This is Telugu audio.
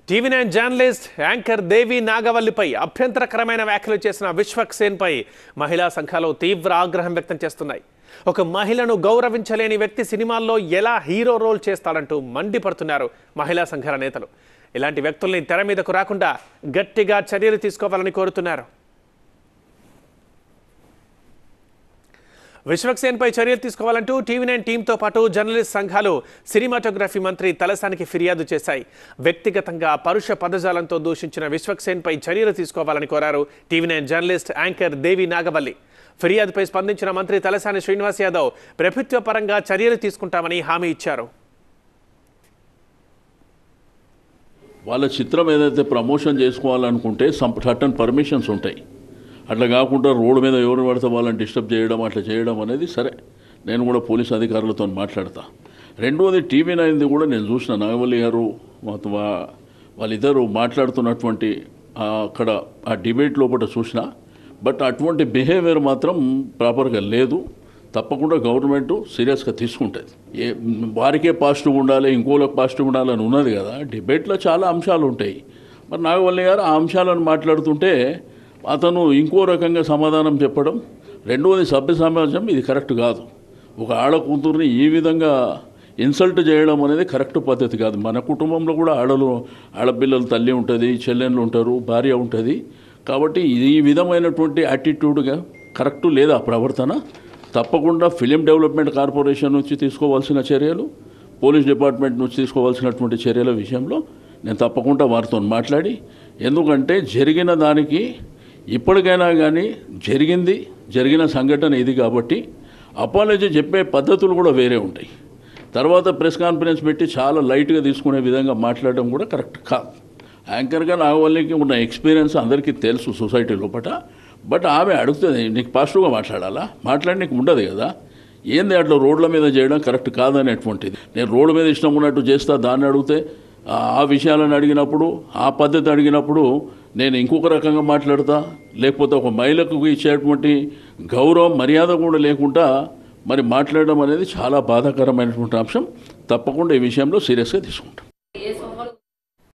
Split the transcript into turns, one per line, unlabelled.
TV nine journalist anchor Devi నాగవల్లిపై అభ్యంతరకరమైన వ్యాఖ్యలు చేసిన విశ్వక్ సేన్పై మహిళా సంఘాలు తీవ్ర ఆగ్రహం వ్యక్తం చేస్తున్నాయి ఒక మహిళను గౌరవించలేని వ్యక్తి సినిమాల్లో ఎలా హీరో రోల్ చేస్తాడంటూ మండిపడుతున్నారు మహిళా సంఘాల నేతలు ఇలాంటి వ్యక్తుల్ని తెర మీదకు రాకుండా గట్టిగా చర్యలు తీసుకోవాలని కోరుతున్నారు విశ్వక్సేన్పై చర్యలు తీసుకోవాలంటూ టీవీ నైన్ టీంతో పాటు జర్నలిస్ట్ సంఘాలు సినిమాటోగ్రఫీ మంత్రి తలసానికి ఫిర్యాదు చేశాయి వ్యక్తిగతంగా పరుష పదజాలంతో దూషించిన విశ్వక్సేన్పై చర్యలు తీసుకోవాలని కోరారు TV nine journalist anchor Devi Nagavalli ఫిర్యాదుపై స్పందించిన మంత్రి తలసాని శ్రీనివాస్ యాదవ్ ప్రభుత్వ పరంగా చర్యలు తీసుకుంటామని హామీ ఇచ్చారు
వాళ్ళ చిత్రం ఏదైతే ప్రమోషన్ చేసుకోవాలనుకుంటే సమ్ సర్టన్ పర్మిషన్స్ ఉంటాయి అట్లా కాకుండా రోడ్డు మీద ఎవరు పడితే వాళ్ళని డిస్టర్బ్ చేయడం అట్లా చేయడం అనేది సరే నేను కూడా పోలీస్ అధికారులతో మాట్లాడతా రెండవది టీవీ నైన్ది కూడా నేను చూసిన నాగవల్లి గారు మొత్తం వా- వాళ్ళిద్దరూ మాట్లాడుతున్నటువంటి ఆ అక్కడ ఆ డిబేట్ లోపల చూసిన బట్ అటువంటి బిహేవియర్ మాత్రం ప్రాపర్గా లేదు తప్పకుండా గవర్నమెంట్ సీరియస్గా తీసుకుంటుంది ఏ వారికే పాజిటివ్ ఉండాలి ఇంకోళ్ళకి పాజిటివ్ ఉండాలని ఉన్నది కదా డిబేట్లో చాలా అంశాలు ఉంటాయి మరి నాగవల్లి గారు ఆ అంశాలను మాట్లాడుతుంటే అతను ఇంకో రకంగా సమాధానం చెప్పడం రెండవది సభ్య సమాజం ఇది కరెక్ట్ కాదు ఒక ఆడ కూతుర్ని ఈ విధంగా ఇన్సల్ట్ చేయడం అనేది కరెక్ట్ పద్ధతి కాదు మన కుటుంబంలో కూడా ఆడలు ఆడపిల్లలు తల్లి ఉంటుంది చెల్లెళ్ళు ఉంటారు భార్య ఉంటుంది కాబట్టి ఇది ఈ విధమైనటువంటి యాటిట్యూడ్గా కరెక్ట్ లేదా ప్రవర్తన తప్పకుండా ఫిలిం డెవలప్మెంట్ కార్పొరేషన్ నుంచి తీసుకోవాల్సిన చర్యలు పోలీస్ డిపార్ట్మెంట్ నుంచి తీసుకోవాల్సినటువంటి చర్యల విషయంలో నేను తప్పకుండా వారితో మాట్లాడి ఎందుకంటే జరిగిన దానికి ఇప్పటికైనా కానీ జరిగింది జరిగిన సంఘటన ఇది కాబట్టి అపాలజీ చెప్పే పద్ధతులు కూడా వేరే ఉంటాయి తర్వాత ప్రెస్ కాన్ఫరెన్స్ పెట్టి చాలా లైట్గా తీసుకునే విధంగా మాట్లాడడం కూడా కరెక్ట్ కాదు యాంకర్గా నాగవల్లికి ఉన్న ఎక్స్పీరియన్స్ అందరికీ తెలుసు సొసైటీ లోపల బట్ ఆమె అడుగుతుంది నీకు పాజిటివ్గా మాట్లాడాలా మాట్లాడి నీకు ఉండదు కదా ఏంది అట్లా రోడ్ల మీద చేయడం కరెక్ట్ కాదనేటువంటిది నేను రోడ్డు మీద ఇష్టం ఉన్నట్టు చేస్తా దాన్ని అడిగితే ఆ- ఆ విషయాలను అడిగినప్పుడు ఆ పద్ధతి అడిగినప్పుడు నేను ఇంకొక రకంగా మాట్లాడతా లేకపోతే ఒక మహిళకు ఇచ్చేటువంటి గౌరవం మర్యాద కూడా లేకుండా మరి మాట్లాడడం అనేది చాలా బాధాకరమైనటువంటి అంశం తప్పకుండా ఈ విషయంలో సీరియస్గా తీసుకుంటాం